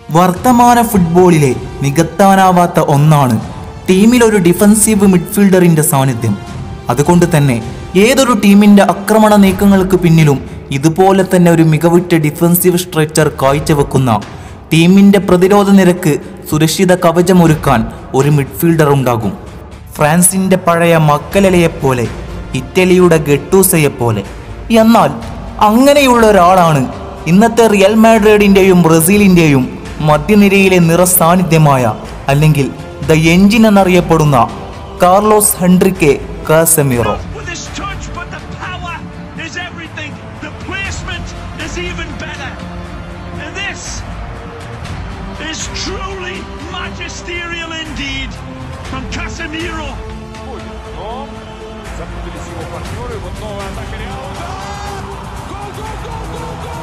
വർത്തമാന ഫുട്ബോളിലെ നികത്താനാവാത്ത ഒന്നാണ് ടീമിൽ ഒരു ഡിഫൻസീവ് മിഡ്ഫീൽഡറിന്റെ സാന്നിധ്യം അതുകൊണ്ട് തന്നെ ഏതൊരു ടീമിന്റെ ആക്രമണ നീക്കങ്ങൾക്ക് പിന്നിലും ഇതുപോലെ തന്നെ ഒരു മികവുറ്റ ഡിഫൻസീവ് സ്ട്രക്ചർ കാഴ്ചവെക്കുന്ന ടീമിന്റെ പ്രതിരോധ നിരക്ക് സുരക്ഷിത കവചമൊരുക്കാൻ ഒരു മിഡ്ഫീൽഡർ ഉണ്ടാകും ഫ്രാൻസിന്റെ പഴയ മക്കലലയെപ്പോലെ ഇറ്റലിയുടെ ഗട്ടൂസയെപ്പോലെ എന്നാൽ അങ്ങനെയുള്ള ഒരാളാണ് ഇന്നത്തെ റിയൽ മാഡ്രിഡിന്റെയും ബ്രസീലിന്റെയും മധ്യനിരയിലെ നിറസാന്നിധ്യമായ അല്ലെങ്കിൽ ദ എഞ്ചിൻ എന്നറിയപ്പെടുന്ന Carlos Henrique Casemiro with his touch, but the power is everything. The placement is even better. And this is truly magisterial indeed from Casemiro. Но запутались его партнеры. Вот новая атака Реала. Да! Гол, гол, гол, гол, гол!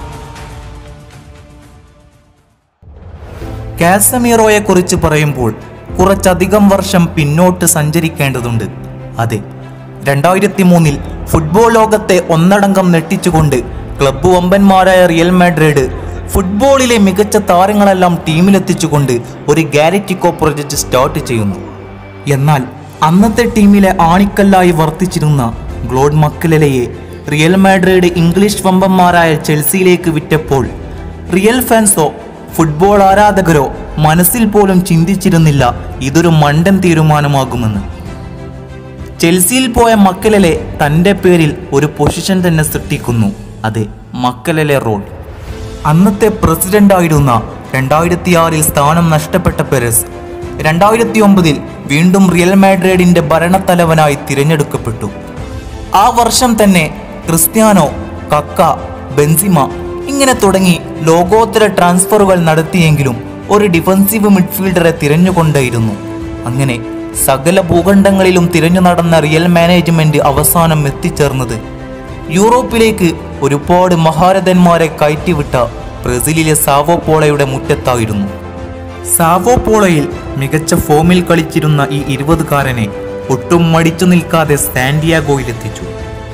കാസമീറോയെ കുറിച്ച് പറയുമ്പോൾ കുറച്ചധികം വർഷം പിന്നോട്ട് സഞ്ചരിക്കേണ്ടതുണ്ട് അതെ രണ്ടായിരത്തി മൂന്നിൽ ഫുട്ബോൾ ലോകത്തെ ഒന്നടങ്കം നെട്ടിച്ചുകൊണ്ട് ക്ലബ്ബ് വമ്പന്മാരായ റിയൽ മാഡ്രിഡ് ഫുട്ബോളിലെ മികച്ച താരങ്ങളെല്ലാം ടീമിലെത്തിച്ചുകൊണ്ട് ഒരു ഗാരറ്റിക്കോ പ്രൊജക്റ്റ് സ്റ്റാർട്ട് ചെയ്യുന്നു എന്നാൽ അന്നത്തെ ടീമിലെ ആണിക്കല്ലായി വർത്തിച്ചിരുന്ന ഗ്ലോഡ് മക്കലലയെ റിയൽ മാഡ്രിഡ് ഇംഗ്ലീഷ് വമ്പന്മാരായ ചെൽസിയിലേക്ക് വിറ്റപ്പോൾ റിയൽ ഫാൻസോ ഫുട്ബോൾ ആരാധകരോ മനസ്സിൽ പോലും ചിന്തിച്ചിരുന്നില്ല ഇതൊരു മണ്ടൻ തീരുമാനമാകുമെന്ന് ചെൽസിയിൽ പോയ മക്കലലെ തൻ്റെ പേരിൽ ഒരു പൊസിഷൻ തന്നെ സൃഷ്ടിക്കുന്നു അതെ മക്കലലെ റോൾ അന്നത്തെ പ്രസിഡന്റായിരുന്ന രണ്ടായിരത്തി ആറിൽ സ്ഥാനം നഷ്ടപ്പെട്ട പെരസ് രണ്ടായിരത്തി ഒമ്പതിൽ വീണ്ടും റിയൽ മാഡ്രിഡിന്റെ ഭരണത്തലവനായി തിരഞ്ഞെടുക്കപ്പെട്ടു ആ വർഷം തന്നെ ക്രിസ്ത്യാനോ കക്ക ബെൻസിമ ഇങ്ങനെ തുടങ്ങി ലോകോത്തര ട്രാൻസ്ഫറുകൾ നടത്തിയെങ്കിലും ഒരു ഡിഫൻസീവ് മിഡ്ഫീൽഡറെ തിരഞ്ഞുകൊണ്ടേയിരുന്നു അങ്ങനെ സകല ഭൂഖണ്ഡങ്ങളിലും തിരഞ്ഞു നടന്ന റിയൽ മാനേജ്മെന്റ് അവസാനം എത്തിച്ചേർന്നത് യൂറോപ്പിലേക്ക് ഒരുപാട് മഹാരഥന്മാരെ കയറ്റിവിട്ട ബ്രസീലിലെ സാവോ പോളയുടെ മുറ്റത്തായിരുന്നു സാവോ പോളയിൽ മികച്ച ഫോമിൽ കളിച്ചിരുന്ന ഈ ഇരുപതുകാരനെ ഒട്ടും മടിച്ചു നിൽക്കാതെ സാന്റിയാഗോയിലെത്തിച്ചു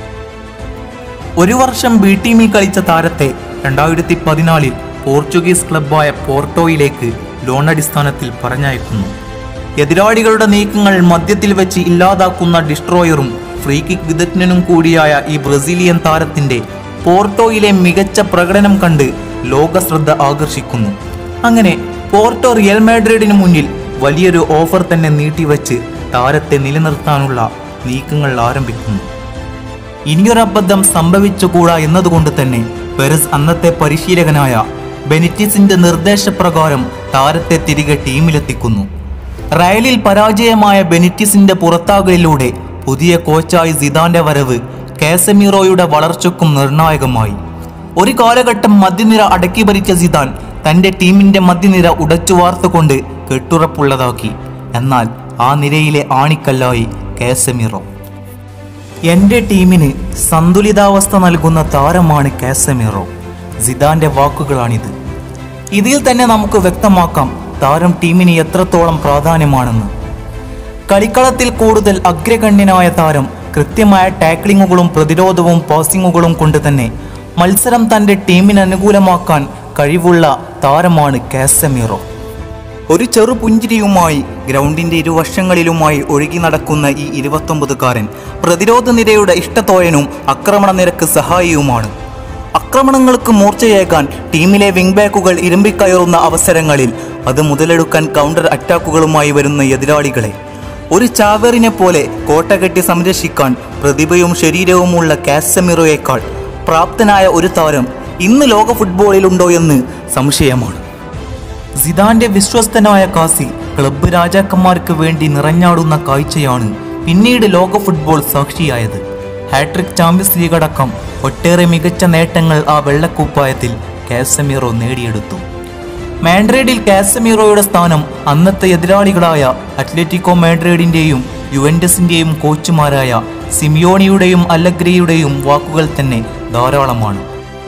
ഒരു വർഷം ബി ടീമിൽ കളിച്ച താരത്തെ രണ്ടായിരത്തി പതിനാലിൽ പോർച്ചുഗീസ് ക്ലബ്ബായ പോർട്ടോയിലേക്ക് ലോൺ അടിസ്ഥാനത്തിൽ പറഞ്ഞയക്കുന്നു എതിരാളികളുടെ നീക്കങ്ങൾ മധ്യത്തിൽ വെച്ച് ഇല്ലാതാക്കുന്ന ഡിസ്ട്രോയറും ഫ്രീ കിക്ക് വിദഗ്ധനും കൂടിയായ ഈ ബ്രസീലിയൻ താരത്തിന്റെ പോർട്ടോയിലെ മികച്ച പ്രകടനം കണ്ട് ലോക ശ്രദ്ധ ആകർഷിക്കുന്നു അങ്ങനെ പോർട്ടോ റിയൽ മാഡ്രിഡിന് മുന്നിൽ വലിയൊരു ഓഫർ തന്നെ നീട്ടിവെച്ച് താരത്തെ നിലനിർത്താനുള്ള നീക്കങ്ങൾ ആരംഭിക്കുന്നു ഇനിയൊരു അബദ്ധം സംഭവിച്ചുകൂടാ എന്നതുകൊണ്ട് തന്നെ പെരസ് അന്നത്തെ പരിശീലകനായ ബെനിറ്റിസിന്റെ നിർദ്ദേശപ്രകാരം താരത്തെ തിരികെ ടീമിലെത്തിക്കുന്നു റയലിൽ പരാജയമായ ബെനിറ്റിസിന്റെ പുറത്താകലിലൂടെ പുതിയ കോച്ചായി സിദാന്റെ വരവ് കാസമീറോയുടെ വളർച്ചയ്ക്കും നിർണായകമായി ഒരു കാലഘട്ടം മധ്യനിര അടക്കി ഭരിച്ച സിദാൻ തന്റെ ടീമിന്റെ മധ്യനിര ഉടച്ചു വാർത്തുകൊണ്ട് കെട്ടുറപ്പുള്ളതാക്കി എന്നാൽ ആ നിരയിലെ ആണിക്കല്ലായി കാസമീറോ എന്റെ ടീമിന് സന്തുലിതാവസ്ഥ നൽകുന്ന താരമാണ് കാസമീറോ സിദാന്റെ വാക്കുകളാണിത് ഇതിൽ തന്നെ നമുക്ക് വ്യക്തമാക്കാം താരം ടീമിന് എത്രത്തോളം പ്രാധാന്യമാണെന്ന് കളിക്കളത്തിൽ കൂടുതൽ അഗ്രഗണ്യനായ താരം കൃത്യമായ ടാക്ലിങ്ങുകളും പ്രതിരോധവും പാസിങ്ങുകളും കൊണ്ട് തന്നെ മത്സരം തന്റെ ടീമിന് അനുകൂലമാക്കാൻ കഴിവുള്ള താരമാണ് കാസമീറോ ഒരു ചെറു പുഞ്ചിരിയുമായി ഗ്രൗണ്ടിന്റെ ഇരുവശങ്ങളിലുമായി ഒഴുകി നടക്കുന്ന ഈ ഇരുപത്തൊമ്പതുകാരൻ പ്രതിരോധ നിരയുടെ ഇഷ്ടത്തോയനും ആക്രമണ നിരക്ക് സഹായിയുമാണ് ആക്രമണങ്ങൾക്ക് മൂർച്ചയേകാൻ ടീമിലെ വിംഗ് ബാക്കുകൾ ഇരുമ്പിക്കയറുന്ന അവസരങ്ങളിൽ അത് മുതലെടുക്കാൻ കൗണ്ടർ അറ്റാക്കുകളുമായി വരുന്ന എതിരാളികളെ ഒരു ചാവേറിനെ പോലെ കോട്ട കെട്ടി സംരക്ഷിക്കാൻ പ്രതിഭയും ശരീരവുമുള്ള കാസമിറോയേക്കാൾ പ്രാപ്തനായ ഒരു താരം ഇന്ന് ലോക ഫുട്ബോളിലുണ്ടോ എന്ന് സംശയമാണ് സിദാന്റെ വിശ്വസ്തനായ കാസി ക്ലബ്ബ് രാജാക്കന്മാർക്ക് വേണ്ടി നിറഞ്ഞാടുന്ന കാഴ്ചയാണ് പിന്നീട് ലോക ഫുട്ബോൾ സാക്ഷിയായത് ഹാട്രിക് ചാമ്പ്യൻസ് ലീഗ് അടക്കം ഒട്ടേറെ മികച്ച നേട്ടങ്ങൾ ആ വെള്ളക്കുപ്പായത്തിൽ കാസമീറോ നേടിയെടുത്തു മാഡ്രിഡിൽ കാസമീറോയുടെ സ്ഥാനം അന്നത്തെ എതിരാളികളായ അത്ലറ്റിക്കോ മാഡ്രിഡിന്റെയും യുവന്റസിന്റെയും കോച്ചുമാരായ സിമിയോണിയുടെയും അല്ലഗ്രിയുടെയും വാക്കുകൾ തന്നെ ധാരാളമാണ്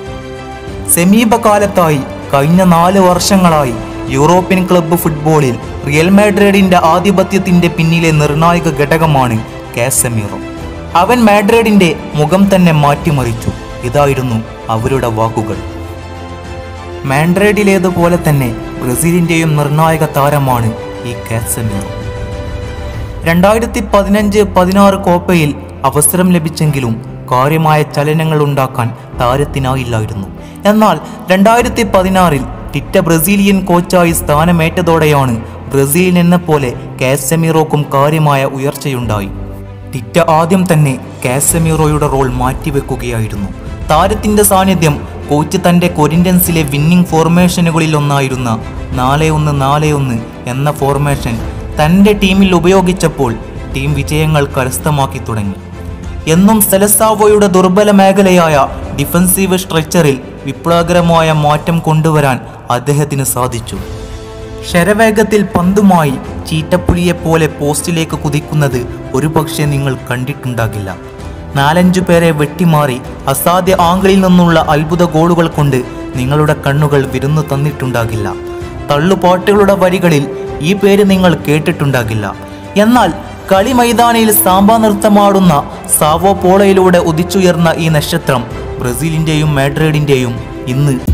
സമീപകാലത്തായി കഴിഞ്ഞ നാല് വർഷങ്ങളായി യൂറോപ്യൻ ക്ലബ്ബ് ഫുട്ബോളിൽ റിയൽ മാഡ്രിഡിന്റെ ആധിപത്യത്തിന്റെ പിന്നിലെ നിർണായക ഘടകമാണ് കാസമീറോ അവൻ മാഡ്രിഡിന്റെ മുഖം തന്നെ മാറ്റിമറിച്ചു ഇതായിരുന്നു അവരുടെ വാക്കുകൾ മാൻഡ്രേഡിലേതുപോലെ തന്നെ ബ്രസീലിന്റെയും നിർണായക താരമാണ് ഈ കാസമീറോ രണ്ടായിരത്തി പതിനഞ്ച് പതിനാറ് കോപ്പയിൽ അവസരം ലഭിച്ചെങ്കിലും കാര്യമായ ചലനങ്ങൾ ഉണ്ടാക്കാൻ താരത്തിനായില്ലായിരുന്നു എന്നാൽ രണ്ടായിരത്തി പതിനാറിൽ ടിറ്റ ബ്രസീലിയൻ കോച്ചായി സ്ഥാനമേറ്റതോടെയാണ് ബ്രസീലിൻ എന്ന പോലെ കാസമീറോക്കും കാര്യമായ ഉയർച്ചയുണ്ടായി ടിറ്റ ആദ്യം തന്നെ കാസമീറോയുടെ റോൾ മാറ്റിവെക്കുകയായിരുന്നു താരത്തിന്റെ സാന്നിധ്യം കോച്ച് തന്റെ കൊരിന്റൻസിലെ വിന്നിംഗ് ഫോർമേഷനുകളിൽ ഒന്നായിരുന്ന നാല് ഒന്ന് നാല് ഒന്ന് എന്ന ഫോർമേഷൻ തന്റെ ടീമിൽ ഉപയോഗിച്ചപ്പോൾ ടീം വിജയങ്ങൾ കരസ്ഥമാക്കി തുടങ്ങി എന്നും സെലസാവോയുടെ ദുർബല മേഖലയായ ഡിഫൻസീവ് സ്ട്രക്ചറിൽ വിപ്ലവകരമായ മാറ്റം കൊണ്ടുവരാൻ അദ്ദേഹത്തിന് സാധിച്ചു ശരവേഗത്തിൽ പന്തുമായി ചീറ്റപ്പുലിയെപ്പോലെ പോസ്റ്റിലേക്ക് കുതിക്കുന്നത് ഒരുപക്ഷെ നിങ്ങൾ കണ്ടിട്ടുണ്ടാകില്ല നാലഞ്ചു പേരെ വെട്ടിമാറി അസാധ്യ ആംഗിളിൽ നിന്നുള്ള അത്ഭുത ഗോളുകൾ കൊണ്ട് നിങ്ങളുടെ കണ്ണുകൾ വിരുന്നു തന്നിട്ടുണ്ടാകില്ല തള്ളുപാട്ടുകളുടെ വരികളിൽ ഈ പേര് നിങ്ങൾ കേട്ടിട്ടുണ്ടാകില്ല എന്നാൽ കളി മൈതാനിയിൽ സാമ്പാ നൃത്തമാടുന്ന സാവോ പോളയിലൂടെ ഉദിച്ചുയർന്ന ഈ നക്ഷത്രം ബ്രസീലിന്റെയും മാഡ്രിഡിന്റെയും ഇന്ന്